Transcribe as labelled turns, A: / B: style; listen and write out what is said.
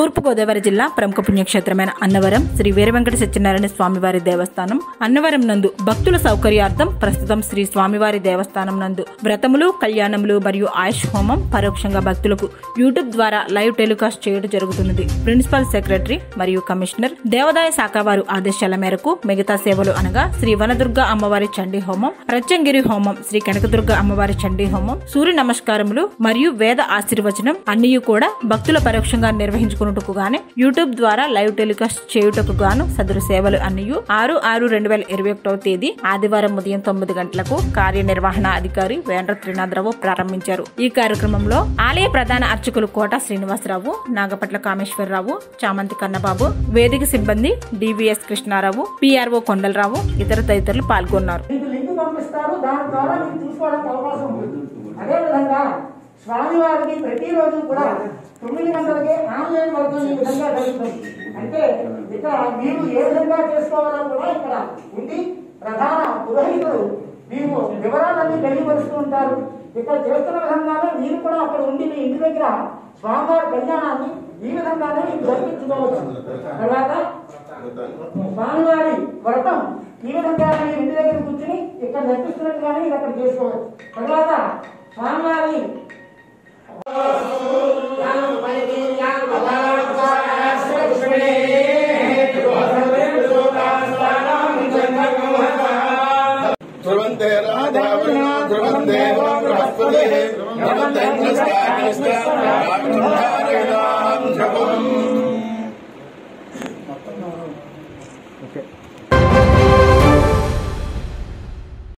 A: తూర్పుగోదావరి జిల్లా ప్రముఖ పుణ్యక్షేత్రమైన అన్నవరం శ్రీ వీరవెంకట సత్యనారాయణ స్వామివారి దేవస్థానం అన్నవరం నందు భక్తుల సౌకర్యార్థం ప్రస్తుతం శ్రీ స్వామివారి దేవస్థానం నందు వ్రతములు కళ్యాణములు మరియు ఆయుష్ హోమం పరోక్షంగా భక్తులకు యూట్యూబ్ ద్వారా లైవ్ టెలికాస్ట్ చేయడం జరుగుతున్నది ప్రిన్సిపల్ సెక్రటరీ మరియు కమిషనర్ దేవాదాయ శాఖ వారు ఆదేశాల మేరకు మిగతా సేవలు అనగా శ్రీ వనదుర్గ అమ్మవారి చండీ హోమం ప్రత్యంగిరి హోమం శ్రీ కనకదుర్గ అమ్మవారి చండీ హోమం సూర్య నమస్కారములు మరియు వేద ఆశీర్వచనం అన్ని కూడా భక్తుల పరోక్షంగా నిర్వహించుకున్నట్టుకు గాను యూట్యూబ్ ద్వారా లైవ్ టెలికాస్ట్ చేయుటకు గాను సదరు సేవలు అన్ని ఆరు ఆరు రెండు వేల ఇరవై ఒకటవ తేదీ ఆదివారం ఉదయం తొమ్మిది గంటలకు కార్యనిర్వహణ అధికారి వేండ్ర త్రినాథరావు ప్రారంభించారు ఈ కార్యక్రమంలో ఆలయ ప్రధాన అర్చకులు కోట శ్రీనివాసరావు నాగపట్ల కామేశ్వరరావు చామంతి కన్నబాబు వేదిక సిబ్బంది డివిఎస్ కృష్ణారావు పిఆర్ఓ కొండలరావు ఇతర తదితరులు పాల్గొన్నారు
B: మీకు లింక్ పంపిస్తారు దాని ద్వారా మీకు చూసుకోవడానికి అవకాశం ఉంటుంది అదేవిధంగా స్వామివారికి ప్రతిరోజు కూడా తొమ్మిది గంటలకే ఆన్లైన్ వర్గం ఈ విధంగా జరుగుతుంది అంటే ఇక్కడ మీరు ఏ విధంగా చేసుకోవాలో కూడా ఇక్కడ ఉంది ప్రధాన పురోహితుడు మీకు వివరాలన్నీ తెలియపరుస్తూ ఉంటారు ఇక్కడ చేస్తున్న విధంగానే మీరు కూడా అక్కడ ఉండి మీ ఇంటి దగ్గర స్వామివారి కళ్యాణాన్ని ఈ విధంగానే మీకు జరిపించుకోవచ్చు తర్వాత స్వామివారి వ్రతం ఈ విధంగా మీరు ఇంటి దగ్గర కూర్చుని ఇక్కడ నడిపిస్తున్నట్టుగానే ఇది అక్కడ చేసుకోవచ్చు తర్వాత స్వామివారి
C: ధ్రువంతే రాజావరుణ ధ్రువంతే బృహస్పతి ధ్రువంతే ధ్రువం